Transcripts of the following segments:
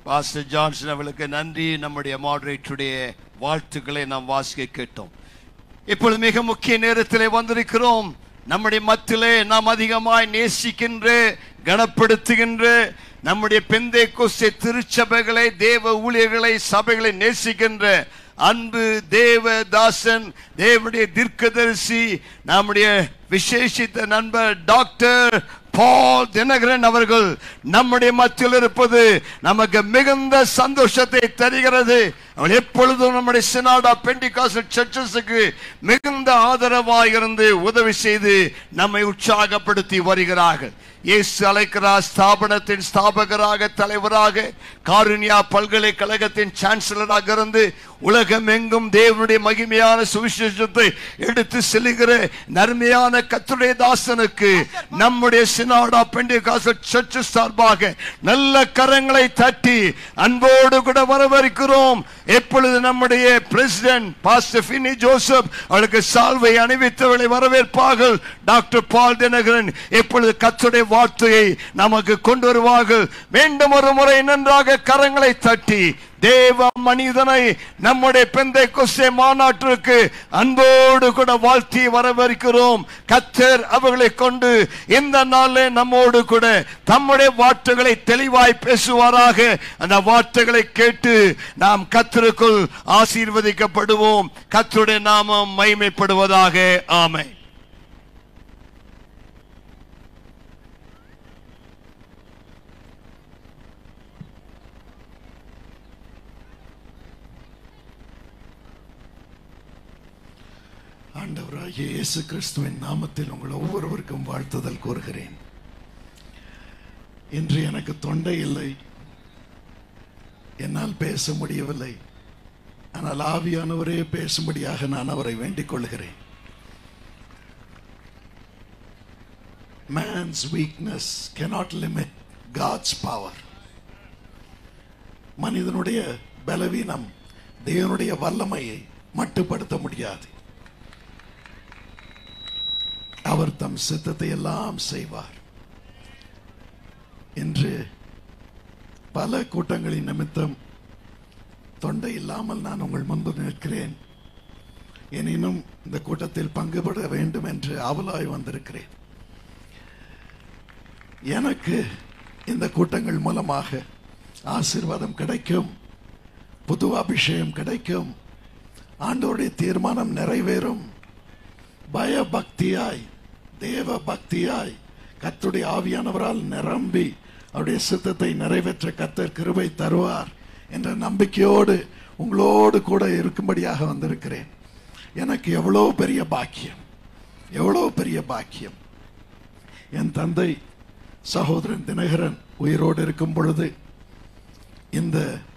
Pastor Johnson அவர்களுக்கு நன்றி நம்முடைய மாடரேட்டருடைய வாழ்த்துக்களை நாம் வாசிக்க கேட்டோம் இப்பொழுது மிக முக்கிய நேரத்திலே வந்திருக்கிறோம் நம்முடைய மத்தியிலே நாம் அதிகமாய் நேசிக்கின்ற கனப்படுத்துகின்ற நம்முடைய பெந்தை கொஸ்தை திருச்சபைகளை தேவ ஊழியர்களை சபைகளை நேசிக்கின்ற அன்பு தேவ தாசன் தேவனுடைய தீர்க்கதரிசி நம்முடைய விசேஷித்த நண்பர் டாக்டர் பால் தினகரன் அவர்கள் நம்முடைய மத்தியில் இருப்பது நமக்கு மிகுந்த சந்தோஷத்தை தருகிறது அவள் எப்பொழுதும் நம்முடைய சினாடா பெண்டிகாசல் சர்ச்சஸுக்கு மிகுந்த ஆதரவாக இருந்து உதவி செய்து நம்மை உற்சாகப்படுத்தி வருகிறார்கள் இயேசு அழைக்கிறார் ஸ்தாபனத்தின் ஸ்தாபகராக தலைவராக காருண்யா பல்கலைக்கழகத்தின் சான்சலராக இருந்து உலகம் எங்கும் தேவனுடைய மகிமையான சுவிசேஷத்தை எடுத்து செல்லுகிற நன்மையான கத்துடைய தாசனுக்கு நம்முடைய சினாடா பெண்டிகாசல் சர்ச் சார்பாக நல்ல கரங்களை தட்டி அன்போடு கூட வரவேற்கிறோம் எப்பொழுது நம்முடைய பிரசிடென்ட் பாஸ்டர் ஃபினி ஜோசப் அவளுக்கு சால்வை அணிவித்தவர்களை வரவேற்பார்கள் டாக்டர் பால் தினகரன் எப்பொழுது கத்துடைய வார்த்தையை நமக்கு கொண்டு வருவார்கள் மீண்டும் ஒரு முறை நன்றாக கரங்களை தட்டி தேவ மனிதனை நம்முடைய பெந்தை கொஸ்தே மாநாட்டிற்கு அன்போடு கூட வாழ்த்தி வரவேற்கிறோம் கத்தர் அவர்களை கொண்டு இந்த நாளில் நம்மோடு கூட தம்முடைய வார்த்தைகளை தெளிவாய் பேசுவாராக அந்த வார்த்தைகளை கேட்டு நாம் கத்தருக்குள் ஆசீர்வதிக்கப்படுவோம் கத்தருடைய நாமம் மைமைப்படுவதாக ஆமை ஆண்டவராகிய இயேசு கிறிஸ்துவின் நாமத்தில் உங்கள் ஒவ்வொருவருக்கும் வாழ்த்துதல் கூறுகிறேன் இன்று எனக்கு தொண்டை இல்லை என்னால் பேச முடியவில்லை ஆனால் ஆவியானவரே பேசும்படியாக நான் அவரை வேண்டிக் கொள்கிறேன் man's weakness cannot limit God's power மனிதனுடைய பலவீனம் தேவனுடைய வல்லமையை மட்டுப்படுத்த முடியாது அவர் தம் சித்தத்தை எல்லாம் செய்வார் இன்று பல கூட்டங்களின் நிமித்தம் தொண்டை இல்லாமல் நான் உங்கள் முன்பு நிற்கிறேன் எனினும் இந்த கூட்டத்தில் பங்குபட வேண்டும் என்று ஆவலாய் வந்திருக்கிறேன் எனக்கு இந்த கூட்டங்கள் மூலமாக ஆசீர்வாதம் கிடைக்கும் புது அபிஷேகம் கிடைக்கும் ஆண்டவருடைய தீர்மானம் நிறைவேறும் பயபக்தியாய் தேவ பக்தியாய் கர்த்தருடைய ஆவியானவரால் நிரம்பி அவருடைய சித்தத்தை நிறைவேற்ற கத்தர் கிருபை தருவார் என்ற நம்பிக்கையோடு உங்களோடு கூட இருக்கும்படியாக வந்திருக்கிறேன் எனக்கு எவ்வளோ பெரிய பாக்கியம் எவ்வளோ பெரிய பாக்கியம் என் தந்தை சகோதரன் தினகரன் உயிரோடு இருக்கும் பொழுது இந்த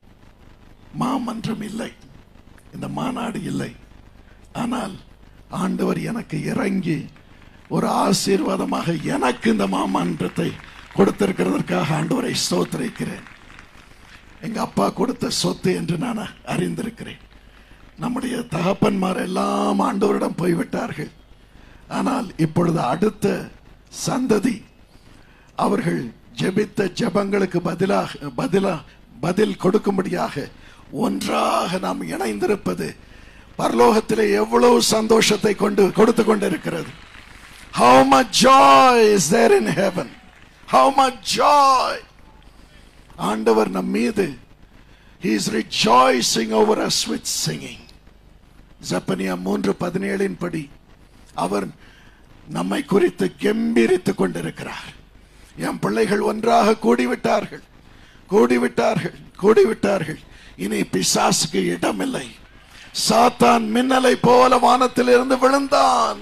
மாமன்றம் இல்லை இந்த மாநாடு இல்லை ஆனால் ஆண்டவர் எனக்கு இறங்கி ஒரு ஆசீர்வாதமாக எனக்கு இந்த மாமன்றத்தை கொடுத்திருக்கிறதற்காக ஆண்டவரை ஸ்தோத்திரிக்கிறேன் எங்க அப்பா கொடுத்த சொத்து என்று நான் அறிந்திருக்கிறேன் நம்முடைய தகப்பன்மார் எல்லாம் ஆண்டவரிடம் போய்விட்டார்கள் ஆனால் இப்பொழுது அடுத்த சந்ததி அவர்கள் ஜெபித்த ஜெபங்களுக்கு பதிலாக பதிலா பதில் கொடுக்கும்படியாக ஒன்றாக நாம் இணைந்திருப்பது பரலோகத்திலே எவ்வளவு சந்தோஷத்தை கொண்டு கொடுத்து கொண்டிருக்கிறது how much joy is there in heaven how much joy ஆண்டவர் நம் மீது he is rejoicing over us with singing ஜப்பனியா மூன்று பதினேழின் படி அவர் நம்மை குறித்து கெம்பீரித்துக் கொண்டிருக்கிறார் என் பிள்ளைகள் ஒன்றாக கூடிவிட்டார்கள் கூடிவிட்டார்கள் கூடிவிட்டார்கள் இனி பிசாசுக்கு இடமில்லை சாத்தான் மின்னலை போல வானத்திலிருந்து விழுந்தான்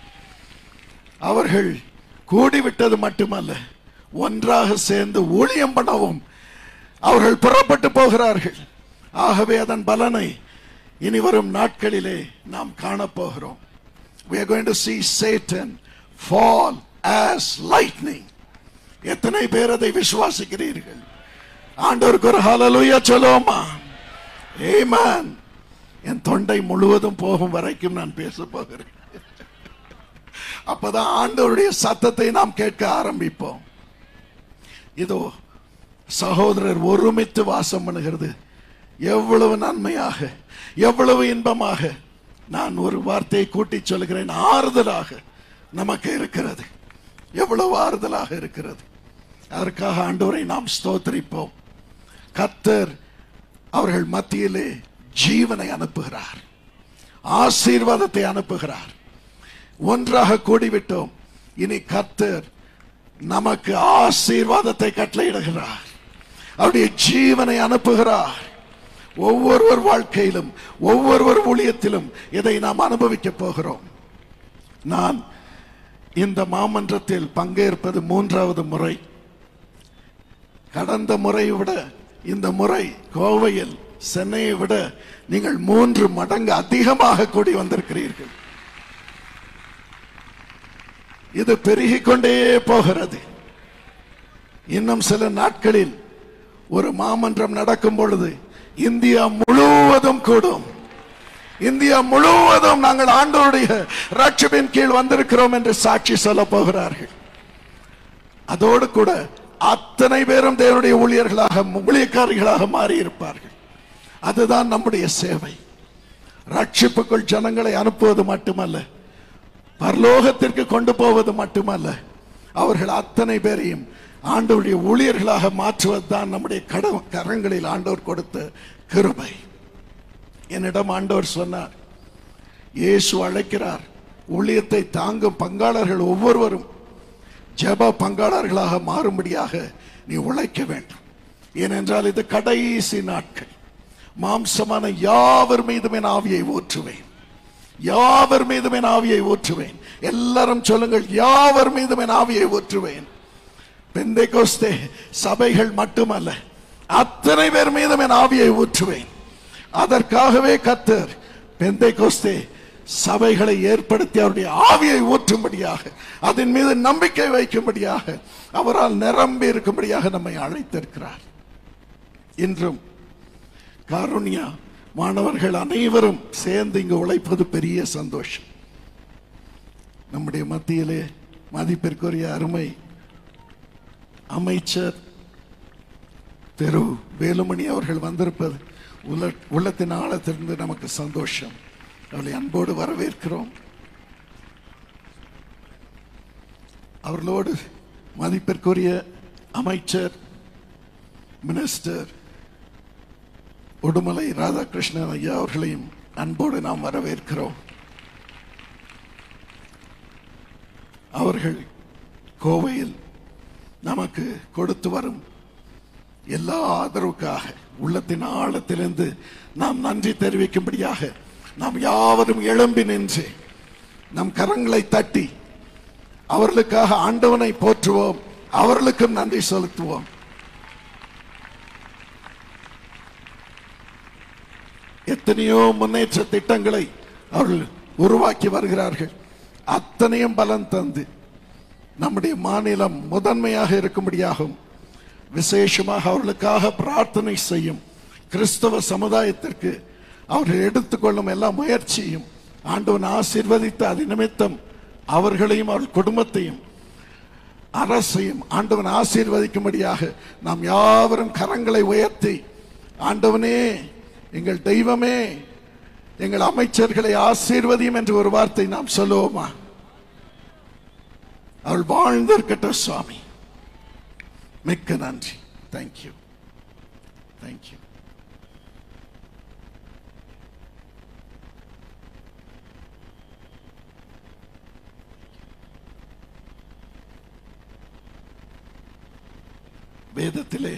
அவர்கள் கூடிவிட்டது மட்டுமல்ல ஒன்றாக சேர்ந்து ஊழியம் பண்ணவும் அவர்கள் புறப்பட்டு போகிறார்கள் ஆகவே அதன் பலனை இனி வரும் நாட்களிலே நாம் காணப்போகிறோம் we are going to see satan fall as lightning எத்தனை பேர் அதை விசுவாசிக்கிறீர்கள் ஆண்டவருக்கு ஒரு ஹalleluya சொல்லுவோமா amen என் தொண்டை முழுவதும் போகும் வரைக்கும் நான் பேச போகிறேன் அப்பதான் ஆண்டவருடைய சத்தத்தை நாம் கேட்க ஆரம்பிப்போம் இதோ சகோதரர் ஒருமித்து வாசம் பண்ணுகிறது எவ்வளவு நன்மையாக எவ்வளவு இன்பமாக நான் ஒரு வார்த்தையை கூட்டி சொல்கிறேன் ஆறுதலாக நமக்கு இருக்கிறது எவ்வளவு ஆறுதலாக இருக்கிறது அதற்காக ஆண்டவரை நாம் ஸ்தோத்திரிப்போம் கத்தர் அவர்கள் மத்தியிலே ஜீவனை அனுப்புகிறார் ஆசீர்வாதத்தை அனுப்புகிறார் ஒன்றாக கூடிவிட்டோம் இனி கத்தர் நமக்கு ஆசீர்வாதத்தை கட்டளையிடுகிறார் அவருடைய ஜீவனை அனுப்புகிறார் ஒவ்வொருவர் வாழ்க்கையிலும் ஒவ்வொருவர் ஊழியத்திலும் இதை நாம் அனுபவிக்க போகிறோம் நான் இந்த மாமன்றத்தில் பங்கேற்பது மூன்றாவது முறை கடந்த முறையை விட இந்த முறை கோவையில் சென்னையை விட நீங்கள் மூன்று மடங்கு அதிகமாக கூடி வந்திருக்கிறீர்கள் இது பெருகிக் கொண்டே போகிறது இன்னும் சில நாட்களில் ஒரு மாமன்றம் நடக்கும் பொழுது இந்தியா முழுவதும் கூடும் இந்தியா முழுவதும் நாங்கள் ஆண்டோருடைய ரட்சபின் கீழ் வந்திருக்கிறோம் என்று சாட்சி சொல்ல போகிறார்கள் அதோடு கூட அத்தனை பேரும் தேவனுடைய ஊழியர்களாக ஊழியக்காரிகளாக மாறி இருப்பார்கள் அதுதான் நம்முடைய சேவை ரட்சிப்புக்குள் ஜனங்களை அனுப்புவது மட்டுமல்ல பரலோகத்திற்கு கொண்டு போவது மட்டுமல்ல அவர்கள் அத்தனை பேரையும் ஆண்டவருடைய ஊழியர்களாக மாற்றுவதுதான் நம்முடைய கட கரங்களில் ஆண்டவர் கொடுத்த கிருபை என்னிடம் ஆண்டவர் சொன்னார் இயேசு அழைக்கிறார் ஊழியத்தை தாங்கும் பங்காளர்கள் ஒவ்வொருவரும் ஜெப பங்காளர்களாக மாறும்படியாக நீ உழைக்க வேண்டும் ஏனென்றால் இது கடைசி நாட்கள் மாம்சமான யாவர் மீதும் என் ஆவியை ஊற்றுவேன் யாவர் மீதும் என் ஆவியை ஊற்றுவேன் எல்லாரும் சொல்லுங்கள் யாவர் மீதும் என் ஆவியை ஊற்றுவேன் பெந்தைகோஸ்தே சபைகள் மட்டுமல்ல அத்தனை பேர் மீதும் என் ஆவியை ஊற்றுவேன் அதற்காகவே கத்தர் பெந்தைகோஸ்தே சபைகளை ஏற்படுத்தி அவருடைய ஆவியை ஊற்றும்படியாக அதன் மீது நம்பிக்கை வைக்கும்படியாக அவரால் நிரம்பி இருக்கும்படியாக நம்மை அழைத்திருக்கிறார் இன்றும் காருண்யா மாணவர்கள் அனைவரும் சேர்ந்து இங்கு உழைப்பது பெரிய சந்தோஷம் நம்முடைய மத்தியிலே மதிப்பிற்குரிய அருமை அமைச்சர் திரு வேலுமணி அவர்கள் வந்திருப்பது உள்ள உள்ளத்தின் ஆழத்திலிருந்து நமக்கு சந்தோஷம் அவளை அன்போடு வரவேற்கிறோம் அவர்களோடு மதிப்பிற்குரிய அமைச்சர் மினிஸ்டர் உடுமலை ராதாகிருஷ்ணன் ஐயா அவர்களையும் அன்போடு நாம் வரவேற்கிறோம் அவர்கள் கோவையில் நமக்கு கொடுத்து வரும் எல்லா ஆதரவுக்காக உள்ளத்தின் ஆழத்திலிருந்து நாம் நன்றி தெரிவிக்கும்படியாக நாம் யாவரும் எழும்பி நின்று நம் கரங்களை தட்டி அவர்களுக்காக ஆண்டவனை போற்றுவோம் அவர்களுக்கும் நன்றி செலுத்துவோம் எத்தனையோ முன்னேற்ற திட்டங்களை அவர்கள் உருவாக்கி வருகிறார்கள் அத்தனையும் பலன் தந்து நம்முடைய மாநிலம் முதன்மையாக இருக்கும்படியாகும் விசேஷமாக அவர்களுக்காக பிரார்த்தனை செய்யும் கிறிஸ்தவ சமுதாயத்திற்கு அவர்கள் எடுத்துக்கொள்ளும் எல்லா முயற்சியும் ஆண்டவன் ஆசீர்வதித்து அது நிமித்தம் அவர்களையும் அவர்கள் குடும்பத்தையும் அரசையும் ஆண்டவன் ஆசீர்வதிக்கும்படியாக நாம் யாவரும் கரங்களை உயர்த்தி ஆண்டவனே எங்கள் தெய்வமே எங்கள் அமைச்சர்களை ஆசீர்வதியும் என்று ஒரு வார்த்தை நாம் சொல்லுவோமா அவள் வாழ்ந்திருக்கட்டும் சுவாமி மிக்க நன்றி தேங்க்யூ தேங்க்யூ வேதத்திலே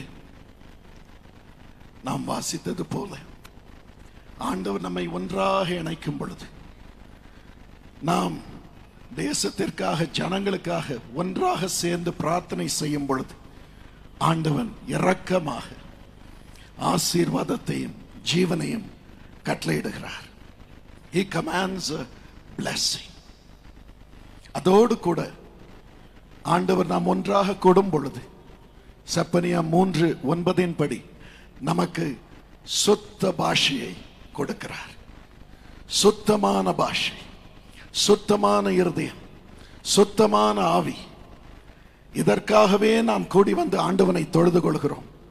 நாம் வாசித்தது போல ஆண்டவர் நம்மை ஒன்றாக இணைக்கும் பொழுது நாம் தேசத்திற்காக ஜனங்களுக்காக ஒன்றாக சேர்ந்து பிரார்த்தனை செய்யும் பொழுது ஆண்டவன் இரக்கமாக ஆசீர்வாதத்தையும் ஜீவனையும் கட்டளையிடுகிறார் he commands a blessing அதோடு கூட ஆண்டவர் நாம் ஒன்றாக கொடும் பொழுது செப்பனியா மூன்று ஒன்பதின் படி நமக்கு சுத்த பாஷையை கொடுக்கிறார் சுத்தமான பாஷை சுத்தமான இருதயம் சுத்தமான ஆவி இதற்காகவே நாம் கூடி வந்து ஆண்டவனை தொழுது கொள்கிறோம்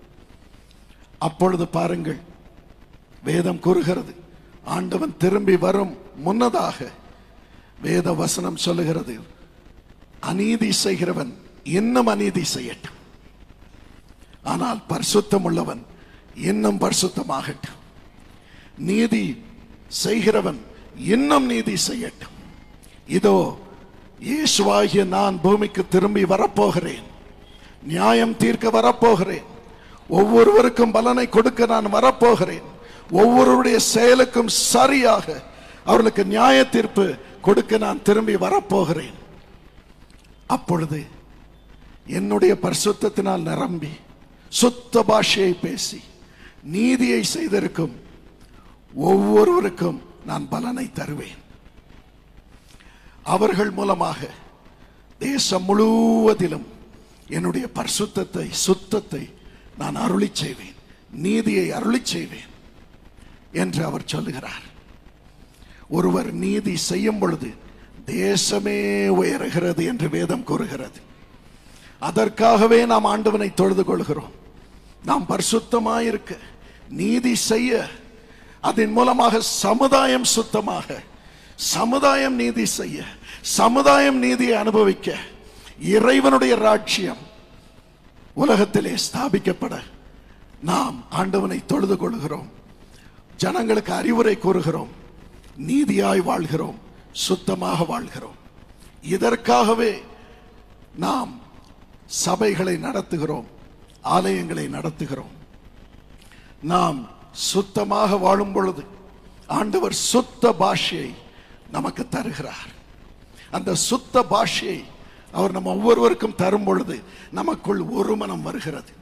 அப்பொழுது பாருங்கள் வேதம் கூறுகிறது ஆண்டவன் திரும்பி வரும் முன்னதாக வேத வசனம் சொல்லுகிறது அநீதி செய்கிறவன் இன்னும் அநீதி செய்யட்டும் ஆனால் பரிசுத்தம் உள்ளவன் இன்னும் பரிசுத்தமாகட்டும் நீதி செய்கிறவன் இன்னும் நீதி செய்யட்டும் இதோ இயேசுவாகிய நான் பூமிக்கு திரும்பி வரப்போகிறேன் நியாயம் தீர்க்க வரப்போகிறேன் ஒவ்வொருவருக்கும் பலனை கொடுக்க நான் வரப்போகிறேன் ஒவ்வொருவருடைய செயலுக்கும் சரியாக அவர்களுக்கு நியாய தீர்ப்பு கொடுக்க நான் திரும்பி வரப்போகிறேன் அப்பொழுது என்னுடைய பரிசுத்தத்தினால் நிரம்பி சுத்த பாஷையை பேசி நீதியை செய்திருக்கும் ஒவ்வொருவருக்கும் நான் பலனை தருவேன் அவர்கள் மூலமாக தேசம் முழுவதிலும் என்னுடைய பரிசுத்தத்தை சுத்தத்தை நான் அருளி செய்வேன் நீதியை அருளி செய்வேன் என்று அவர் சொல்லுகிறார் ஒருவர் நீதி செய்யும் பொழுது தேசமே உயர்கிறது என்று வேதம் கூறுகிறது அதற்காகவே நாம் ஆண்டவனை தொழுது கொள்கிறோம் நாம் பரிசுத்தமாயிருக்க நீதி செய்ய அதன் மூலமாக சமுதாயம் சுத்தமாக சமுதாயம் நீதி செய்ய சமுதாயம் நீதியை அனுபவிக்க இறைவனுடைய ராட்சியம் உலகத்திலே ஸ்தாபிக்கப்பட நாம் ஆண்டவனை தொழுது கொள்கிறோம் ஜனங்களுக்கு அறிவுரை கூறுகிறோம் நீதியாய் வாழ்கிறோம் சுத்தமாக வாழ்கிறோம் இதற்காகவே நாம் சபைகளை நடத்துகிறோம் ஆலயங்களை நடத்துகிறோம் நாம் சுத்தமாக வாழும் பொழுது ஆண்டவர் சுத்த பாஷையை நமக்கு தருகிறார் அந்த சுத்த பாஷையை அவர் நம்ம ஒவ்வொருவருக்கும் தரும் பொழுது நமக்குள் ஒரு மனம் வருகிறது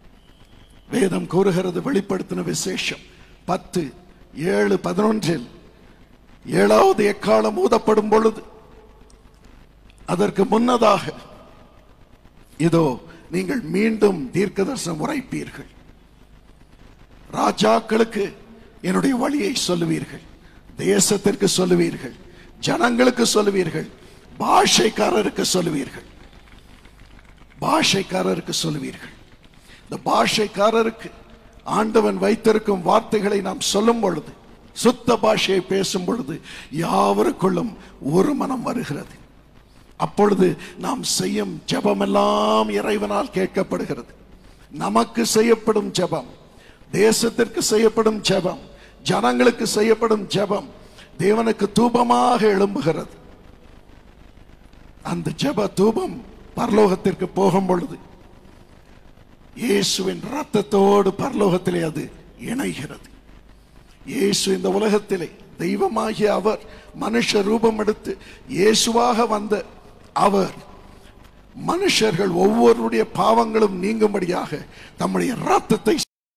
வேதம் கூறுகிறது வெளிப்படுத்தின விசேஷம் பத்து ஏழு பதினொன்றில் ஏழாவது எக்காலம் ஊதப்படும் பொழுது அதற்கு முன்னதாக இதோ நீங்கள் மீண்டும் தீர்க்க தரிசனம் உரைப்பீர்கள் ராஜாக்களுக்கு என்னுடைய வழியை சொல்லுவீர்கள் தேசத்திற்கு சொல்லுவீர்கள் ஜனங்களுக்கு சொல்லுவீர்கள் பாஷைக்காரருக்கு சொல்லுவீர்கள் பாஷைக்காரருக்கு சொல்லுவீர்கள் இந்த பாஷைக்காரருக்கு ஆண்டவன் வைத்திருக்கும் வார்த்தைகளை நாம் சொல்லும் பொழுது சுத்த பாஷையை பேசும் பொழுது யாவருக்குள்ளும் ஒரு மனம் வருகிறது அப்பொழுது நாம் செய்யும் ஜெபமெல்லாம் இறைவனால் கேட்கப்படுகிறது நமக்கு செய்யப்படும் ஜெபம் தேசத்திற்கு செய்யப்படும் ஜெபம் ஜனங்களுக்கு செய்யப்படும் ஜெபம் தேவனுக்கு தூபமாக எழும்புகிறது அந்த ஜெப தூபம் பரலோகத்திற்கு போகும் பொழுது இயேசுவின் ரத்தத்தோடு பரலோகத்திலே அது இணைகிறது இயேசு இந்த உலகத்திலே தெய்வமாகிய அவர் மனுஷ ரூபம் எடுத்து இயேசுவாக வந்த அவர் மனுஷர்கள் ஒவ்வொருடைய பாவங்களும் நீங்கும்படியாக தம்முடைய ரத்தத்தை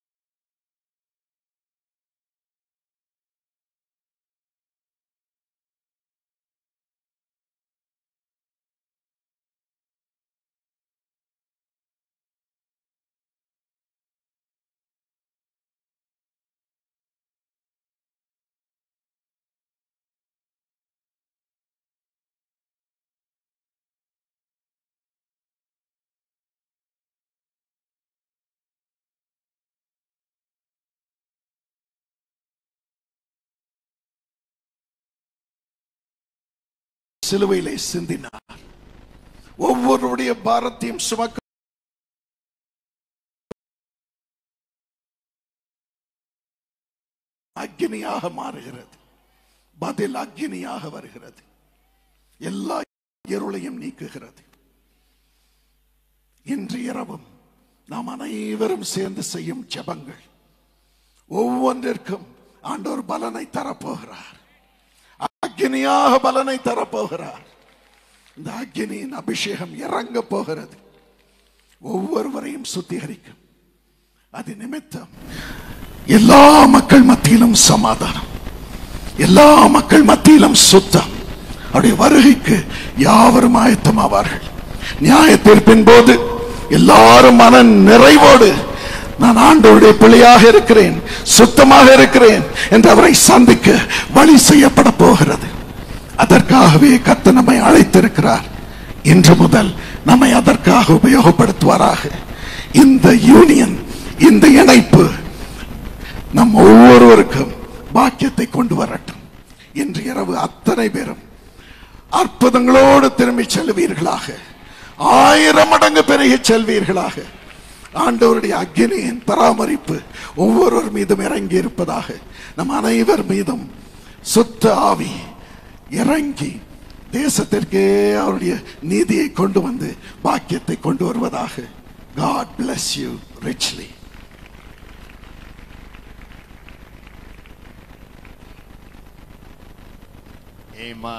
சிலுவையிலே சிந்தினார் ஒவ்வொருடைய பாரத்தையும் சுமக்க அக்னியாக மாறுகிறது பதில் அக்னியாக வருகிறது எல்லா இருளையும் நீக்குகிறது இன்று இரவும் நாம் அனைவரும் சேர்ந்து செய்யும் ஜெபங்கள் ஒவ்வொன்றிற்கும் ஆண்டவர் பலனை தரப்போகிறார் அக்னியாக பலனை தரப்போகிறார் இந்த அக்னியின் அபிஷேகம் இறங்க போகிறது ஒவ்வொருவரையும் சுத்திகரிக்கும் அது நிமித்தம் எல்லா மக்கள் மத்தியிலும் சமாதானம் எல்லா மக்கள் மத்தியிலும் சுத்தம் அவருடைய வருகைக்கு யாவரும் ஆயத்தமாவார்கள் நியாய தீர்ப்பின் போது எல்லாரும் மன நிறைவோடு நான் ஆண்டவருடைய பிள்ளையாக இருக்கிறேன் சுத்தமாக இருக்கிறேன் என்று அவரை சந்திக்க வழி செய்யப்பட போகிறது அதற்காகவே கத்த நம்மை அழைத்திருக்கிறார் இன்று முதல் நம்மை அதற்காக உபயோகப்படுத்துவாராக இந்த யூனியன் இந்த இணைப்பு நம் ஒவ்வொருவருக்கும் பாக்கியத்தை கொண்டு வரட்டும் இன்று இரவு அத்தனை பேரும் அற்புதங்களோடு திரும்பி செல்வீர்களாக ஆயிரம் மடங்கு பெருகி செல்வீர்களாக ஆண்டவருடைய அக்னியின் பராமரிப்பு ஒவ்வொருவர் மீதும் இறங்கி இருப்பதாக நம் அனைவர் மீதும் சுத்த ஆவி இறங்கி தேசத்திற்கே அவருடைய நீதியை கொண்டு வந்து பாக்கியத்தை கொண்டு வருவதாக God bless you richly Amen.